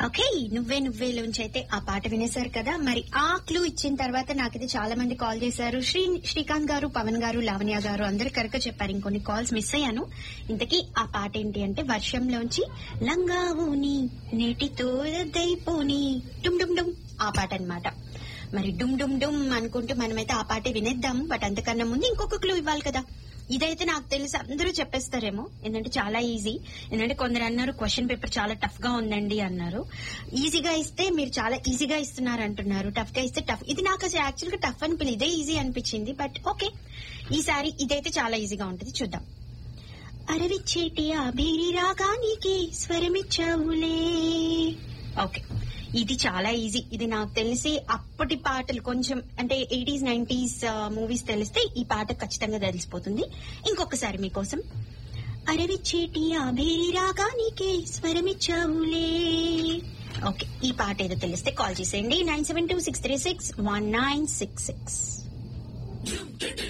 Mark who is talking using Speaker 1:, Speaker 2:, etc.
Speaker 1: okay నువ్వే నువ్వేలోంచి అయితే ఆ పాట వినేశారు కదా మరి ఆ క్లూ ఇచ్చిన తర్వాత నాకైతే చాలా మంది కాల్ చేశారు శ్రీ శ్రీకాంత్ గారు పవన్ గారు లావణ్య గారు అందరు కరెక్ట్ చెప్పారు ఇంకొన్ని కాల్స్ మిస్ అయ్యాను ఇంతకీ ఆ పాట ఏంటి అంటే వర్షంలోంచి లంగావుని నేటితో దైపోని డుమ్ డుమ్ డుమ్ ఆ పాట అన్నమాట మరి డుమ్ డుమ్ డుమ్ అనుకుంటూ మనమైతే ఆ పాటే వినేద్దాం బట్ అంతకన్నా ముందు ఇంకొక క్లూ ఇవ్వాలి కదా ఇదైతే నాకు తెలిసి అందరూ చెప్పేస్తారేమో ఎందుకంటే చాలా ఈజీ ఎందుకంటే కొందరు అన్నారు క్వశ్చన్ పేపర్ చాలా టఫ్ గా ఉందండి అన్నారు ఈజీగా ఇస్తే మీరు చాలా ఈజీగా ఇస్తున్నారు అంటున్నారు టఫ్ గా ఇస్తే టఫ్ ఇది నాకు అసలు యాక్చువల్ గా టఫ్ అనిపించింది ఇదే ఈజీ అనిపించింది బట్ ఓకే ఈసారి ఇదైతే చాలా ఈజీగా ఉంటుంది చూద్దాం అరవిచ్చేటి ఆ బీరి రాగానికి స్వరమిచ్చావులే ఓకే ఇది చాలా ఈజీ ఇది నాకు తెలిసి అప్పటి పాటలు కొంచెం అంటే ఎయిటీస్ నైన్టీస్ మూవీస్ తెలిస్తే ఈ పాట ఖచ్చితంగా తెలిసిపోతుంది ఇంకొకసారి మీకోసం అరవిచ్చేటి ఆ భేరి రాగానికే స్వరమిచ్చావులే ఓకే ఈ పాట ఏదో తెలిస్తే కాల్ చేసేయండి nine seven two six three six one nine six six